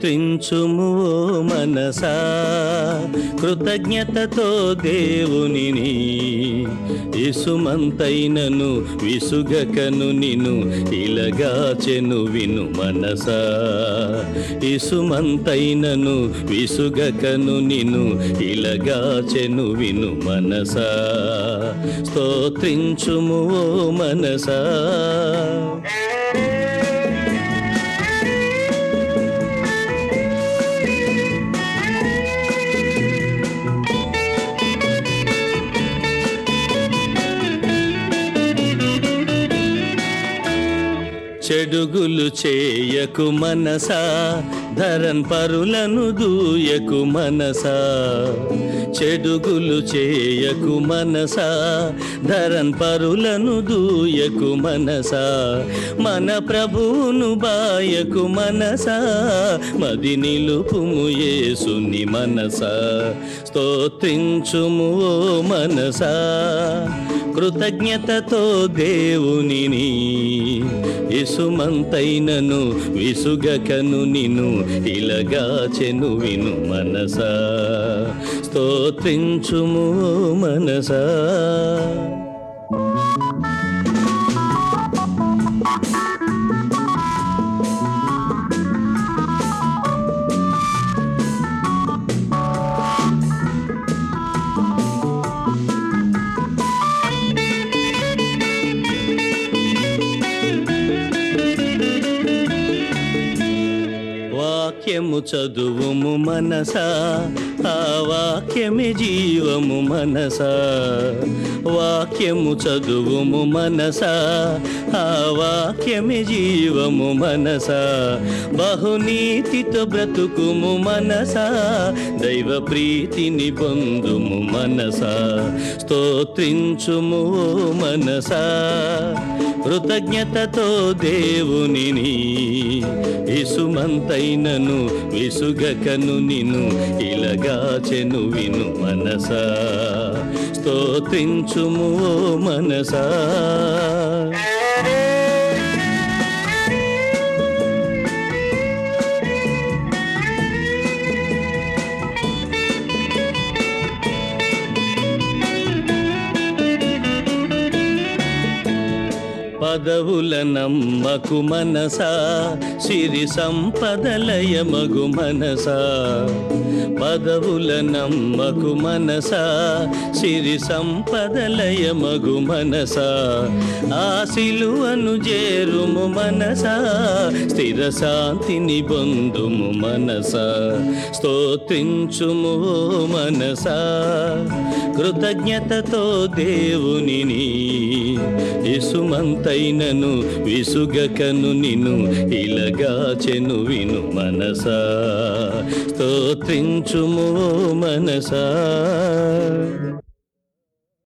స్తోత్రించుము ఓ మనసా కృతజ్ఞతతో దేవునిని ఇసుమంతైనను విసుగకను నిను ఇలగాచెను విను మనసా ఇసుమంతైనను విసుగకను నిను ఇలగాచెను విను మనసా స్తోత్రించుము ఓ మనసా చెడుగులు చేయకు మనసా ధరన్ పరులను దూయకు మనసా చెడుగులు చేయకు మనసా ధరన్ పరులను దూయకు మనసా మన ప్రభువును బాయకు మనసా మది నిలుపుము యేసుని మనసా స్తోత్రించుము ఓ మనసా కృతజ్ఞతతో దేవునిని ఇసుమంతైనను విసుగకను నిను ఇలగాచెను విను మనసా స్తోత్రించుము ఓ మనసా వాక్యము చదువుము మనసా ఆ వాక్యమే జీవము మనసా వాక్యము చదువుము మనసా ఆ వాక్యమే జీవము మనసా బహునీతితో బ్రతుకుము మనసా దైవ ప్రీతిని పొందుము మనసా స్తోత్రించుము ఓ మనసా కృతజ్ఞతతో దేవునిని ఇసుమంతైనను విసుగకను నిను ఇలగాచెను విను మనసా స్తోత్రించుము ఓ మనసా పదవుల నమ్మకు మనసా సిరి సంపదలయ మగు మనసా పదవుల నమ్మకు మనసా సిరి సంపదలయ మగు మనసా ఆ సిలువను చేరుము మనసా స్థిర శాంతిని పొందుము మనసా స్తోత్రించుము ఓ మనసా కృతజ్ఞతతో దేవునిని ఇసుమంతైనను విసుగకను నిను ఇలగాచెను విను మనసా స్తోత్రించుము ఓ మనసా